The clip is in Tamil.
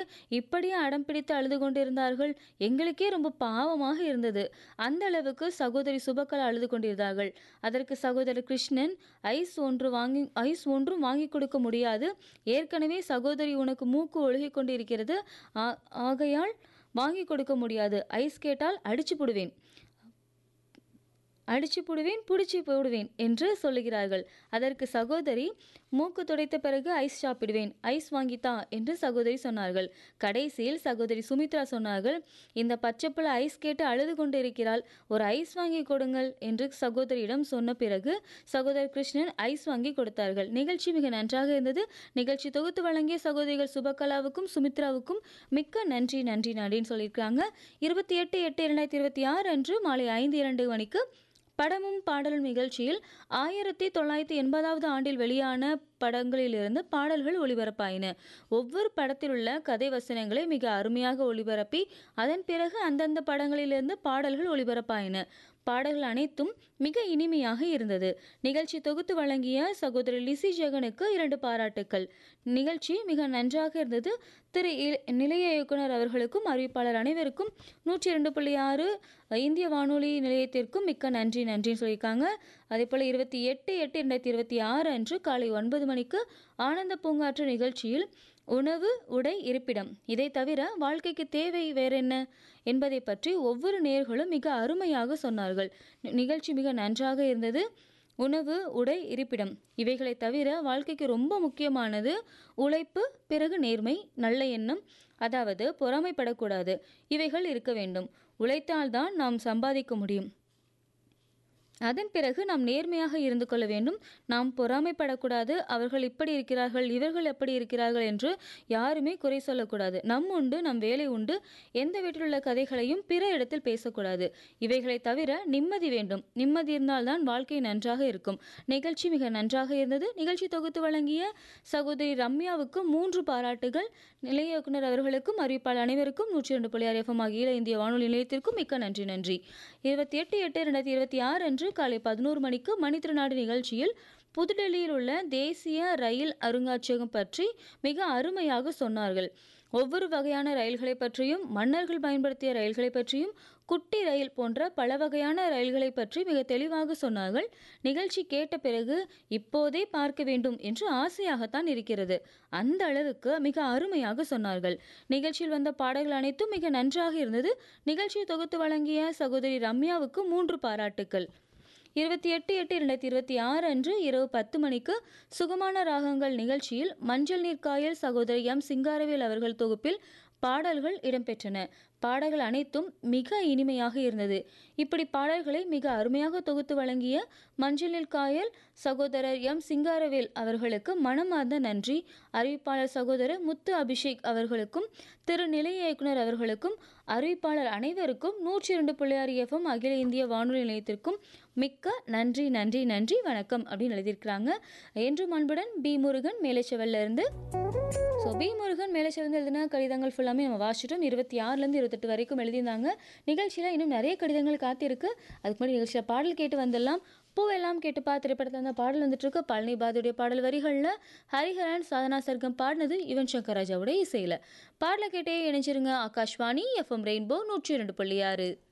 இப்படியே அடம் பிடித்து அழுது கொண்டிருந்தார்கள் எங்களுக்கே ரொம்ப பாவமாக இருந்தது அந்த அளவுக்கு சகோதரி சுபக்கலா அழுது கொண்டிருந்தார்கள் அதற்கு சகோதரர் கிருஷ்ணன் ஐஸ் ஒன்று வாங்கி ஐஸ் ஒன்றும் வாங்கி கொடுக்க முடியாது ஏற்கனவே சகோதரி உனக்கு மூக்கு ஒழுகிக் கொண்டிருக்கிறது ஆ- ஆகையால் வாங்கி கொடுக்க முடியாது ஐஸ் கேட்டால் அடிச்சு போடுவேன் அடிச்சு போடுவேன் பிடிச்சி போடுவேன் என்று சொல்லுகிறார்கள் அதற்கு சகோதரி மூக்கு துடைத்த பிறகு ஐஸ் சாப்பிடுவேன் ஐஸ் வாங்கித்தா என்று சகோதரி சொன்னார்கள் கடைசியில் சகோதரி சுமித்ரா சொன்னார்கள் இந்த பச்சைப்புள்ள ஐஸ் கேட்டு அழுது கொண்டிருக்கிறாள் ஒரு ஐஸ் வாங்கி கொடுங்கள் என்று சகோதரியிடம் சொன்ன பிறகு சகோதரர் கிருஷ்ணன் ஐஸ் வாங்கி கொடுத்தார்கள் நிகழ்ச்சி மிக நன்றாக இருந்தது நிகழ்ச்சி தொகுத்து வழங்கிய சகோதரிகள் சுபகலாவுக்கும் சுமித்ராவுக்கும் மிக்க நன்றி நன்றி நன்றின்னு சொல்லியிருக்காங்க இருபத்தி எட்டு எட்டு இரண்டாயிரத்தி இருபத்தி ஆறு அன்று மாலை ஐந்து இரண்டு மணிக்கு படமும் பாடலும் நிகழ்ச்சியில் ஆயிரத்தி தொள்ளாயிரத்தி எண்பதாவது ஆண்டில் வெளியான படங்களிலிருந்து பாடல்கள் ஒளிபரப்பாயின ஒவ்வொரு படத்தில் உள்ள கதை வசனங்களை மிக அருமையாக ஒளிபரப்பி அதன் பிறகு அந்தந்த படங்களிலிருந்து பாடல்கள் ஒளிபரப்பாயின பாடல்கள் அனைத்தும் மிக இனிமையாக இருந்தது நிகழ்ச்சி தொகுத்து வழங்கிய சகோதரி லிசி ஜெகனுக்கு இரண்டு பாராட்டுக்கள் நிகழ்ச்சி மிக நன்றாக இருந்தது திரு இ- நிலைய இயக்குனர் அவர்களுக்கும் அறிவிப்பாளர் அனைவருக்கும் நூற்றி இரண்டு புள்ளி ஆறு இந்திய வானொலி நிலையத்திற்கும் மிக்க நன்றி நன்றின்னு சொல்லியிருக்காங்க அதே போல் இருபத்தி எட்டு எட்டு ரெண்டாயிரத்தி இருபத்தி ஆறு அன்று காலை ஒன்பது மணிக்கு ஆனந்த பூங்காற்று நிகழ்ச்சியில் உணவு உடை இருப்பிடம் இதை தவிர வாழ்க்கைக்கு தேவை வேறென்ன என்பதை பற்றி ஒவ்வொரு நேர்களும் மிக அருமையாக சொன்னார்கள் நி- நிகழ்ச்சி மிக நன்றாக இருந்தது உணவு உடை இருப்பிடம் இவைகளை தவிர வாழ்க்கைக்கு ரொம்ப முக்கியமானது உழைப்பு பிறகு நேர்மை நல்ல எண்ணம் அதாவது பொறாமைப்படக்கூடாது இவைகள் இருக்க வேண்டும் உழைத்தால்தான் நாம் சம்பாதிக்க முடியும் அதன் பிறகு நாம் நேர்மையாக இருந்து கொள்ள வேண்டும் நாம் பொறாமைப்படக்கூடாது அவர்கள் இப்படி இருக்கிறார்கள் இவர்கள் எப்படி இருக்கிறார்கள் என்று யாருமே குறை சொல்லக்கூடாது நம் உண்டு நம் வேலை உண்டு எந்த வீட்டில் உள்ள கதைகளையும் பிற இடத்தில் பேசக்கூடாது இவைகளை தவிர நிம்மதி வேண்டும் நிம்மதி இருந்தால்தான் வாழ்க்கை நன்றாக இருக்கும் நிகழ்ச்சி மிக நன்றாக இருந்தது நிகழ்ச்சி தொகுத்து வழங்கிய சகோதரி ரம்யாவுக்கு மூன்று பாராட்டுகள் நிலைய இயக்குனர் அவர்களுக்கும் அறிவிப்பாளர் அனைவருக்கும் நூற்றி ரெண்டு புள்ளி ஆறு எஃப்எம் ஆகிய இந்திய வானொலி நிலையத்திற்கும் மிக்க நன்றி நன்றி இருபத்தி எட்டு எட்டு ரெண்டாயிரத்தி இருபத்தி ஆறு அன்று காலை பதினோரு மணிக்கு மணித்திருநாடு நிகழ்ச்சியில் புதுடெல்லியில் உள்ள தேசிய ரயில் அருங்காட்சியகம் பற்றி மிக அருமையாக சொன்னார்கள் ஒவ்வொரு வகையான ரயில்களை பற்றியும் மன்னர்கள் பயன்படுத்திய ரயில்களை பற்றியும் குட்டி ரயில் போன்ற பல வகையான ரயில்களை பற்றி மிக தெளிவாக சொன்னார்கள் நிகழ்ச்சி கேட்ட பிறகு இப்போதே பார்க்க வேண்டும் என்று ஆசையாகத்தான் இருக்கிறது அந்த அளவுக்கு மிக அருமையாக சொன்னார்கள் நிகழ்ச்சியில் வந்த பாடல்கள் அனைத்தும் மிக நன்றாக இருந்தது நிகழ்ச்சியை தொகுத்து வழங்கிய சகோதரி ரம்யாவுக்கு மூன்று பாராட்டுக்கள் இருபத்தி எட்டு எட்டு இரண்டாயிரத்தி இருபத்தி ஆறு அன்று இரவு பத்து மணிக்கு சுகமான ராகங்கள் நிகழ்ச்சியில் மஞ்சள் நீர் காயல் சகோதரி எம் சிங்காரவேல் அவர்கள் தொகுப்பில் பாடல்கள் இடம்பெற்றன பாடல்கள் அனைத்தும் மிக இனிமையாக இருந்தது இப்படி பாடல்களை மிக அருமையாக தொகுத்து வழங்கிய மஞ்சள் நீர் காயல் சகோதரர் எம் சிங்காரவேல் அவர்களுக்கு மனமார்ந்த நன்றி அறிவிப்பாளர் சகோதரர் முத்து அபிஷேக் அவர்களுக்கும் திரு நிலைய இயக்குனர் அவர்களுக்கும் அறிவிப்பாளர் அனைவருக்கும் நூற்றி இரண்டு புள்ளியாறு எஃப்எம் அகில இந்திய வானொலி நிலையத்திற்கும் மிக்க நன்றி நன்றி நன்றி வணக்கம் அப்படின்னு எழுதியிருக்கிறாங்க என்றும் அன்புடன் பி முருகன் மேலேச்சவல்ல இருந்து ஸோ பி முருகன் மேலேச்சவந்து எழுதின கடிதங்கள் ஃபுல்லாமே நம்ம வாசிச்சிட்டோம் இருபத்தி ஆறுலேருந்து இருபத்தெட்டு வரைக்கும் எழுதியிருந்தாங்க நிகழ்ச்சியில் இன்னும் நிறைய கடிதங்கள் காத்திருக்கு அதுக்கு முன்னாடி நிகழ்ச்சியில் பாடல் கேட்டு வந்துடலாம் பூவெல்லாம் கேட்டுப்பா திரைப்படத்தில் அந்த பாடல் வந்துட்டு இருக்கு பழனி பாதுடைய பாடல் வரிகளில் ஹரிஹரன் சாதனா சர்க்கம் பாடினது யுவன் சங்கர் ராஜாவுடைய இசையில் பாடலை கேட்டே இணைஞ்சிருங்க ஆகாஷ்வாணி எஃப்எம் ரெயின்போ நூற்றி இரண்டு புள்ளி ஆறு